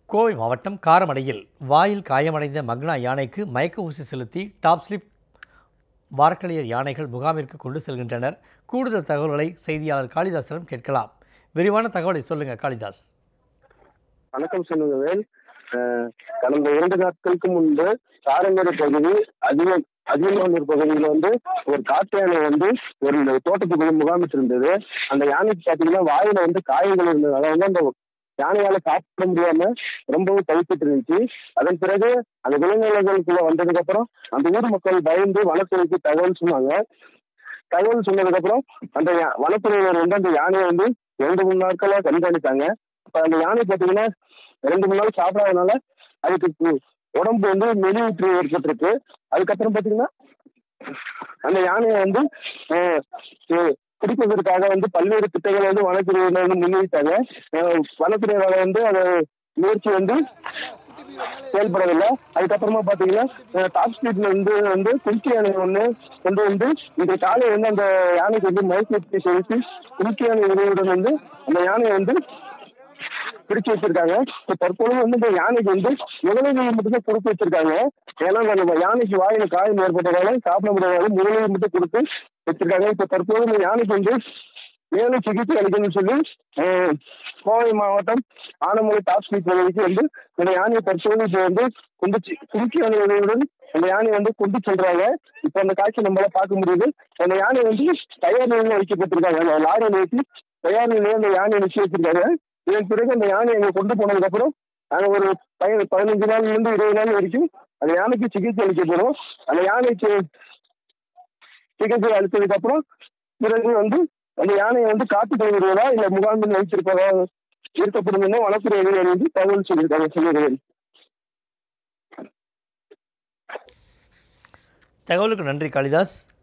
கோவை மாவட்டம் காரமடையில் வாயில் காயமடைந்த மக்னா யானைக்கு மயக்க ஊசி செலுத்தி டாப் ஸ்லிப் வாரக்கலையர் யானைகள் முகாமிற்கு கொண்டு செல்கின்றனர் கூடுதல் தகவல்களை செய்தியாளர் காளிதாசிடம் கேட்கலாம் விரிவான தகவலை சொல்லுங்க காளிதாஸ் வணக்கம் சொல்லுங்க வேல் அஹ் கடந்த இரண்டு நாட்களுக்கு முன்பு சாரங்கரை பகுதி அதிகம் அதிகமானூர் பகுதியில் வந்து ஒரு காட்டு யானை வந்து ஒரு தோட்டத்துக்குள்ள முகாமிட்டு இருந்தது அந்த யானைக்கு பாத்தீங்கன்னா வாயில வந்து காயங்கள் இருந்தது வந்து அந்த யானையால சாப்பிட முடியாம ரொம்பவும் தவிச்சிட்டு இருந்துச்சு அதன் பிறகு அந்த விலங்குகளுக்குள்ள வந்ததுக்கு அப்புறம் அந்த ஊர் மக்கள் பயந்து வனத்துறைக்கு தகவல் சொன்னாங்க தகவல் சொன்னதுக்கு அப்புறம் அந்த யா- வனத்துறையினர் வந்து அந்த யானையை வந்து ரெண்டு மூணு நாட்களா கண்காணித்தாங்க அப்ப அந்த யானை பாத்தீங்கன்னா ரெண்டு மூணு நாள் சாப்பிடாதனால அதுக்கு கு- உடம்பு வந்து மெலிவுற்று ஏற்பட்டிருக்கு அதுக்கப்புறம் பாத்தீங்கன்னா அந்த யானையை வந்து அஹ், அஹ், பிடிப்பதற்காக வந்து பல்வேறு திட்டங்களை வந்து வனத்துறையினர் வந்து முன்வைத்தாங்க அஹ், வனத்துறையினால வந்து அதை முயற்சி வந்து செயல்படவில்லை அதுக்கப்புறமா பாத்தீங்கன்னா அஹ், டாப் ஸ்பீட்ல இருந்து வந்து குல்கி யானை ஒண்ணு கொண்டு வந்து இன்று காலை வந்து அந்த யானைக்கு வந்து மயக்கத்தை செலுத்தி குல்கி யானை உதவியுடன் வந்து அந்த யானையை வந்து பிடிச்சு வச்சிருக்காங்க இப்ப தற்போது வந்து இந்த யானைக்கு வந்து முதலுதவி மட்டும் தான் கொடுத்து வச்சிருக்காங்க ஏன்னா அந்த யானைக்கு வாயில காயம் ஏற்பட்டதால சாப்பிட முடியாத முதலுதவி மட்டும் கொடுத்து வச்சிருக்காங்க இப்ப தற்போது இந்த யானைக்கு வந்து மேலும் சிகிச்சை அளிக்கணும்னு சொல்லி அஹ், கோவை மாவட்டம் ஆனமலை டாப் ஸ்பீட் பகுதிக்கு வந்து இந்த யானையை தற்போது இப்போ வந்து கொண்டு சி- குறுக்கி யானை உதவியுடன் அந்த யானையை வந்து கொண்டு செல்றாங்க இப்ப அந்த காட்சி நம்மளால பார்க்க முடியுது அந்த யானை வந்து தயார் நிலையில் வைக்கப்பட்டிருக்காங்க அந்த லாரியில் வச்சு தயார் நிலையில் அந்த யானையை நிச்சயம் வச்சிருக்காங்க இதன் பிறகு அந்த யானையை அங்க கொண்டு போனதுக்கு அப்புறம் அங்க ஒரு பய பதினஞ்சு நாள்ல இருந்து இருபது நாள் வரைக்கும் அந்த யானைக்கு சிகிச்சை அளிக்கப்படும் அந்த யானைக்கு சிகிச்சை அளித்ததுக்கு அப்புறம் பிறகு வந்து அந்த யானையை வந்து காத்து விடுவதா இல்ல முகாமில் வைத்திருப்பதா இருக்கப்படும் என வனத்துறை அதிகாரி வந்து தகவல் சொல்லியிருக்காங்க சொல்லுகிறேன் தகவலுக்கு நன்றி காளிதாஸ்